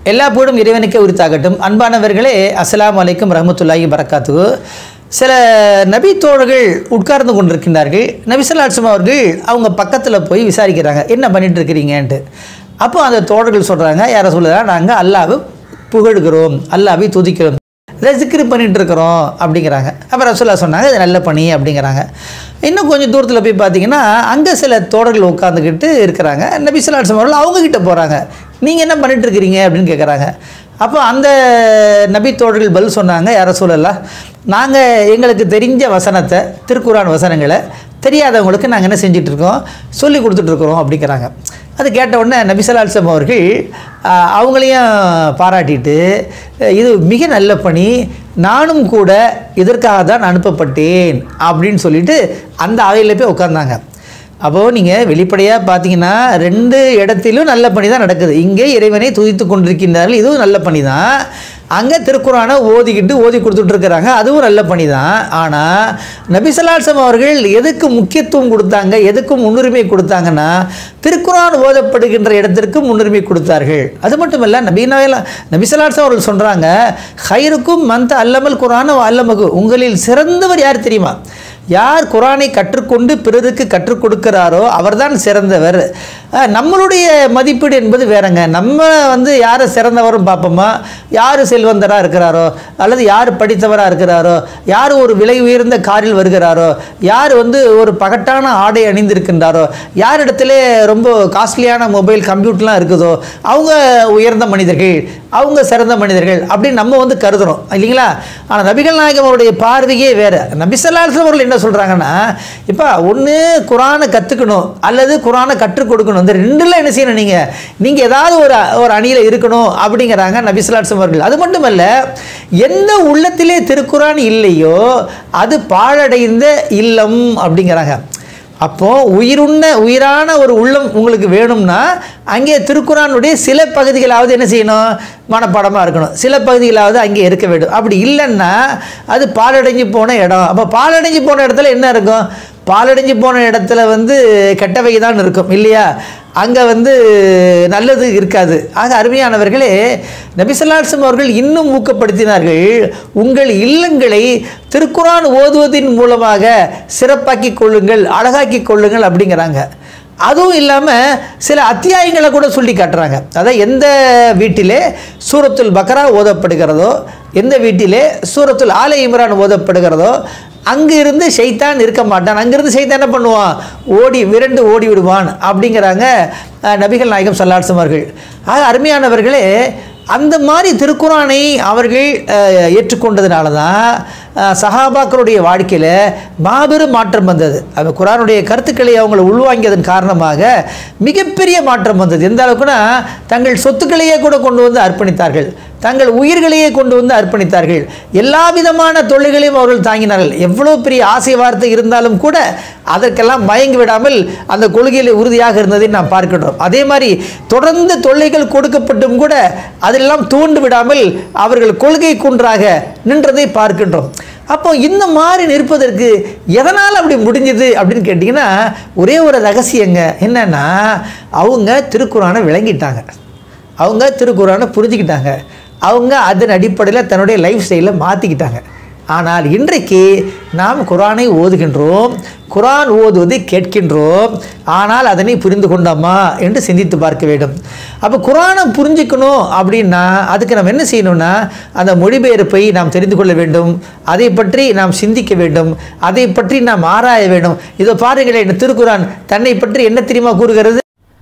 எல்லா புகழும் இறைவனுக்கே உரித்தாகட்டும் அன்பானவர்களே அஸ்ஸலாமு அலைக்கும் ரஹமத்துல்லாஹி வரகாத்து சில நபி தோழர்கள் உட்கார்ந்து கொண்டிருக்கின்றார்கள் நபிசல்லாட்சம் அவர்கள் அவங்க பக்கத்தில் போய் விசாரிக்கிறாங்க என்ன பண்ணிட்டு இருக்கிறீங்கன்ட்டு அப்போ அந்த தோழர்கள் சொல்கிறாங்க யாரை சொல்லுறா நாங்கள் அல்லாவை புகழுகிறோம் அல்லாவை துதிக்கிறோம் ரெசிக்ரி பண்ணிட்டு இருக்கிறோம் அப்படிங்கிறாங்க அப்புறம் ரசூல்லா சொன்னாங்க இது நல்ல பணி அப்படிங்கிறாங்க இன்னும் கொஞ்சம் தூரத்தில் போய் பார்த்தீங்கன்னா அங்கே சில தோழர்கள் உட்காந்துக்கிட்டு இருக்கிறாங்க நபிசல்லாட்சம் அவர்கள் அவங்கக்கிட்ட போகிறாங்க நீங்கள் என்ன பண்ணிட்டு இருக்கிறீங்க அப்படின்னு கேட்குறாங்க அப்போ அந்த நபி தோழர்கள் பதில் சொன்னாங்க யார சொல்லலாம் நாங்கள் எங்களுக்கு தெரிஞ்ச வசனத்தை திருக்குறான் வசனங்களை தெரியாதவங்களுக்கு நாங்கள் என்ன செஞ்சிட்ருக்கோம் சொல்லி கொடுத்துட்ருக்குறோம் அப்படிங்கிறாங்க அது கேட்ட உடனே நபிசலால்சம் அவர்கள் ஆஹ், அவங்களையும் பாராட்டிட்டு இது மிக நல்ல பணி நானும் கூட இதற்காக தான் அனுப்பப்பட்டேன் அப்படின்னு சொல்லிட்டு அந்த அவையில் போய் உட்கார்ந்தாங்க அப்போது நீங்கள் வெளிப்படையாக பார்த்தீங்கன்னா ரெண்டு இடத்திலும் நல்ல பணி தான் நடக்குது இங்கே இறைவனை துதித்து கொண்டிருக்கின்றார்கள் இதுவும் நல்ல பணி தான் அங்கே திருக்குறானை ஓதிக்கிட்டு ஓதி கொடுத்துட்ருக்குறாங்க அதுவும் நல்ல பணி தான் ஆனால் நபிசலாசம் அவர்கள் எதுக்கு முக்கியத்துவம் கொடுத்தாங்க எதுக்கு முன்னுரிமை கொடுத்தாங்கன்னா திருக்குரான் ஓதப்படுகின்ற இடத்திற்கு முன்னுரிமை கொடுத்தார்கள் அது மட்டும் இல்லை நபீனாவில் நபிசலாசம் அவர்கள் சொல்கிறாங்க ஹைருக்கும் மந்த அல்லமல் குரான அல்லமகு உங்களில் சிறந்தவர் யார் தெரியுமா யார் குரானை கற்றுக்கொண்டு பிறருக்கு கற்றுக் கொடுக்கிறாரோ அவர்தான் சிறந்தவர் அஹ், நம்மளுடைய மதிப்பீடு என்பது வேறங்க நம்ம வந்து யாரை சிறந்தவரும் பார்ப்போமா யார் செல்வந்தராக இருக்கிறாரோ அல்லது யார் படித்தவராக இருக்கிறாரோ யார் ஒரு விலை உயர்ந்த காரில் வருகிறாரோ யார் வந்து ஒரு பகட்டான ஆடை அணிந்திருக்கின்றாரோ யார் இடத்துல ரொம்ப காஸ்ட்லியான மொபைல் கம்ப்யூட்டர்லாம் இருக்குதோ அவங்க உயர்ந்த மனிதர்கள் அவங்க சிறந்த மனிதர்கள் அப்படின்னு நம்ம வந்து கருதுறோம் இல்லைங்களா ஆனால் நபிகள் நாயகம் அவருடைய பார்வையே வேறு நபிசல்லாசம் அவர்கள் என்ன சொல்கிறாங்கன்னா இப்போ ஒன்று குரானை கற்றுக்கணும் அல்லது குரானை கற்றுக் கொடுக்கணும் இந்த ரெண்டுல என்ன செய்யணும் நீங்கள் நீங்கள் ஏதாவது ஒரு ஒரு அணியில் இருக்கணும் அப்படிங்கிறாங்க நபிசல்லாசம் அவர்கள் அது மட்டுமல்ல எந்த உள்ளத்திலே திருக்குரான் இல்லையோ அது பாழடைந்த இல்லம் அப்படிங்கிறாங்க அப்போ உயிருண்ண உயிரான ஒரு உள்ளம் உங்களுக்கு வேணும்னா அங்கே திருக்குறானுடைய சில பகுதிகளாவது என்ன செய்யணும் மனப்பாடமாக இருக்கணும் சில பகுதிகளாவது அங்கே இருக்க வேண்டும் அப்படி இல்லைன்னா அது பாலடைஞ்சு போன இடம் அப்போ பாலடைஞ்சு போன இடத்துல என்ன இருக்கும் பாலடைஞ்சு போன இடத்துல வந்து கெட்டவை தான் இருக்கும் இல்லையா அங்கே வந்து நல்லது இருக்காது ஆக அருமையானவர்களே நபிசல்லாசம் அவர்கள் இன்னும் ஊக்கப்படுத்தினார்கள் உங்கள் இல்லங்களை திருக்குரான் ஓதுவதின் மூலமாக சிறப்பாக்கி கொள்ளுங்கள் அழகாக்கி கொள்ளுங்கள் அப்படிங்கிறாங்க அதுவும் இல்லாமல் சில அத்தியாயங்களை கூட சொல்லி காட்டுறாங்க அதாவது எந்த வீட்டிலே சூரத்துல் பக்ரா ஓதப்படுகிறதோ எந்த வீட்டிலே சூரத்துல் ஆலை இம்ரான் ஓதப்படுகிறதோ அங்கிருந்து ஷைத்தான் இருக்க மாட்டான் அங்கிருந்து ஷைத்தான் என்ன பண்ணுவான் ஓடி விரண்டு ஓடி விடுவான் அப்படிங்கிறாங்க அஹ், நபிகள் நாயகம் சல்லாட்சம் அவர்கள் ஆக அருமையானவர்களே அந்த மாதிரி திருக்குறானை அவர்கள் அஹ், ஏற்றுக்கொண்டதுனால தான் அஹ், சஹாபாக்களுடைய வாழ்க்கையில் மாபெரும் மாற்றம் வந்தது அந்த குரானுடைய கருத்துக்களை அவங்கள உள்வாங்கியதன் காரணமாக மிகப்பெரிய மாற்றம் வந்தது எந்த அளவுக்குன்னா தங்கள் சொத்துக்களையே கூட கொண்டு வந்து அர்ப்பணித்தார்கள் தங்கள் உயிர்களையே கொண்டு வந்து அர்ப்பணித்தார்கள் எல்லா விதமான தொல்லைகளையும் அவர்கள் தாங்கினார்கள் எவ்வளோ பெரிய ஆசை வார்த்தை இருந்தாலும் கூட அதற்கெல்லாம் மயங்கி விடாமல் அந்த கொள்கையில் உறுதியாக இருந்ததை நாம் பார்க்கின்றோம் அதே மாதிரி தொடர்ந்து தொல்லைகள் கொடுக்கப்பட்டும் கூட அதெல்லாம் தூண்டு விடாமல் அவர்கள் கொள்கை குன்றாக நின்றதை பார்க்கின்றோம் அப்போ இந்த மாதிரி நிற்பதற்கு எதனால் அப்படி முடிஞ்சது அப்படின்னு கேட்டிங்கன்னா ஒரே ஒரு ரகசியங்க என்னன்னா அவங்க திருக்குறானை விளங்கிட்டாங்க அவங்க திருக்குறானை புரிஞ்சுக்கிட்டாங்க அவங்க அதன் அடிப்படையில் தன்னுடைய லைஃப் ஸ்டைலை மாற்றிக்கிட்டாங்க ஆனால் இன்றைக்கு நாம் குரானை ஓதுகின்றோம் குரான் ஓதுவதை கேட்கின்றோம் ஆனால் அதனை புரிந்து கொண்டோமா என்று சிந்தித்து பார்க்க வேண்டும் அப்போ குரானை புரிஞ்சுக்கணும் அப்படின்னா அதுக்கு நாம் என்ன செய்யணும்னா அந்த மொழிபெயர்ப்பை நாம் தெரிந்து கொள்ள வேண்டும் அதை பற்றி நாம் சிந்திக்க வேண்டும் அதை பற்றி நாம் ஆராய வேண்டும் இதோ பாருங்களேன் இந்த திருக்குரான் தன்னை பற்றி என்ன தெரியுமா கூறுகிறது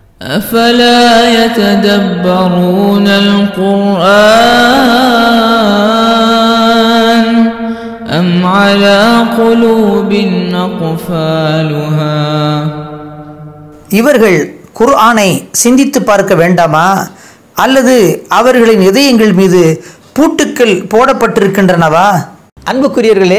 أفلا يتدبرون القرآن أم على قلوب أقفالها இவர்கள் குர்ஆனை சிந்தித்து பார்க்க வேண்டாமா அல்லது அவர்களின் இதயங்கள் மீது பூட்டுக்கள் போடப்பட்டிருக்கின்றனவா அன்புக்குரியவர்களே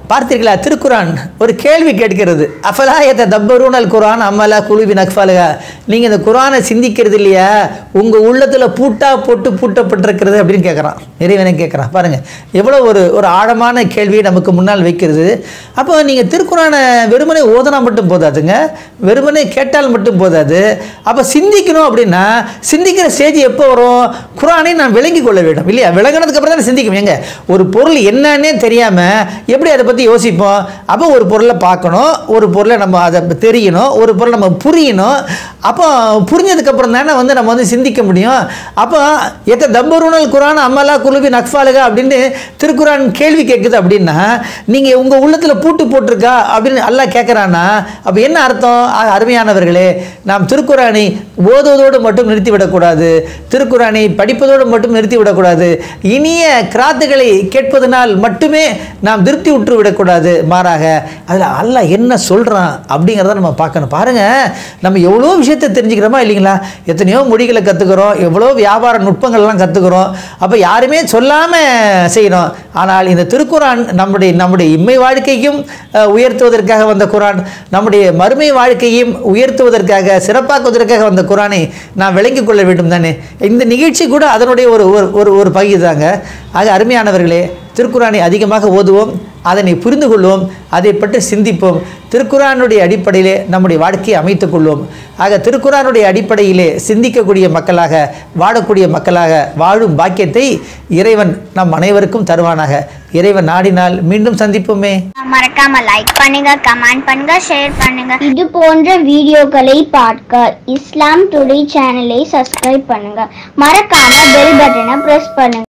பார்த்தீர்களா திருக்குரான் ஒரு கேள்வி கேட்கிறது அஃபலாயத்தை தப்பரூனல் குரான் அம்மலா குழுவின் அக்ஃபாலுகா நீங்கள் இந்த குரானை சிந்திக்கிறது இல்லையா உங்கள் உள்ளத்தில் பூட்டா போட்டு பூட்டப்பட்டிருக்கிறது அப்படின்னு கேட்குறான் இறைவனை கேட்குறான் பாருங்கள் எவ்வளோ ஒரு ஒரு ஆழமான கேள்வியை நமக்கு முன்னால் வைக்கிறது அப்போ நீங்கள் திருக்குறானை வெறுமனே ஓதனா மட்டும் போதாதுங்க வெறுமனே கேட்டால் மட்டும் போதாது அப்போ சிந்திக்கணும் அப்படின்னா சிந்திக்கிற ஸ்டேஜ் எப்போ வரும் குரானை நான் விளங்கி கொள்ள வேண்டும் இல்லையா விளங்கினதுக்கு அப்புறம் தான் சிந்திக்கும் எங்க ஒரு பொருள் என்னன்னே தெரியாமல் எப்படி அதை பற்றி யோசிப்போம் அப்போ ஒரு பொருளை பார்க்கணும் ஒரு பொருளை நம்ம அதை தெரியணும் ஒரு பொருளை நம்ம புரியணும் அப்போ புரிஞ்சதுக்கப்புறம் தானே வந்து நம்ம வந்து சிந்திக்க முடியும் அப்போ எத்த தம்பருணல் குரான் அம்மலா குழுவி நக்ஃபாலுகா அப்படின்னு திருக்குரான் கேள்வி கேட்குது அப்படின்னா நீங்கள் உங்கள் உள்ளத்தில் பூட்டு போட்டிருக்கா அப்படின்னு அல்லாஹ் கேட்குறான்னா அப்போ என்ன அர்த்தம் ஆ, அருமையானவர்களே நாம் திருக்குரானை ஓதுவதோடு மட்டும் நிறுத்திவிடக்கூடாது திருக்குரானை படிப்பதோடு மட்டும் நிறுத்திவிடக்கூடாது இனிய கிராத்துகளை கேட்பதனால் மட்டுமே நாம் திருப்தி உற்று விடக்கூடாது மாறாக அதில் அல்லாஹ் என்ன சொல்கிறான் அப்படிங்கிறத நம்ம பார்க்கணும் பாருங்கள் நம்ம எவ்வளோ விஷயத்தை தெரிஞ்சுக்கிறோமா இல்லைங்களா எத்தனையோ மொழிகளை கற்றுக்குறோம் எவ்வளோ வியாபார நுட்பங்கள்லாம் கற்றுக்குறோம் அப்போ யாருமே சொல்லாமல் செய்யணும் ஆனால் இந்த திருக்குரான் நம்முடைய நம்முடைய இம்மை வாழ்க்கைக்கும் அஹ், உயர்த்துவதற்காக வந்த குரான் நம்முடைய மறுமை வாழ்க்கையும் உயர்த்துவதற்காக சிறப்பாக்குவதற்காக வந்த குரானை நாம் விளங்கிக் கொள்ள வேண்டும் தானே இந்த நிகழ்ச்சி கூட அதனுடைய ஒரு ஒரு- ஒரு ஒரு பகுதி தாங்க ஆக அருமையானவர்களே திருக்குரானை அதிகமாக ஓதுவோம் அதனை புரிந்து கொள்வோம் அதை பற்றி சிந்திப்போம் திருக்குரானுடைய அடிப்படையிலே நம்முடைய வாழ்க்கையை அமைத்துக் கொள்வோம் ஆக திருக்குரானுடைய அடிப்படையிலே சிந்திக்கக்கூடிய மக்களாக வாழக்கூடிய மக்களாக வாழும் பாக்கியத்தை இறைவன் நம் அனைவருக்கும் தருவானாக இறைவன் நாடினால் மீண்டும் சந்திப்போமே மறக்காம லைக் பண்ணுங்க கமெண்ட் பண்ணுங்க ஷேர் பண்ணுங்க இது போன்ற வீடியோக்களை பார்க்க இஸ்லாம் டுடே சேனலை சப்ஸ்கிரைப் பண்ணுங்க மறக்காம பெல் பட்டனை பிரஸ் பண்ணுங்க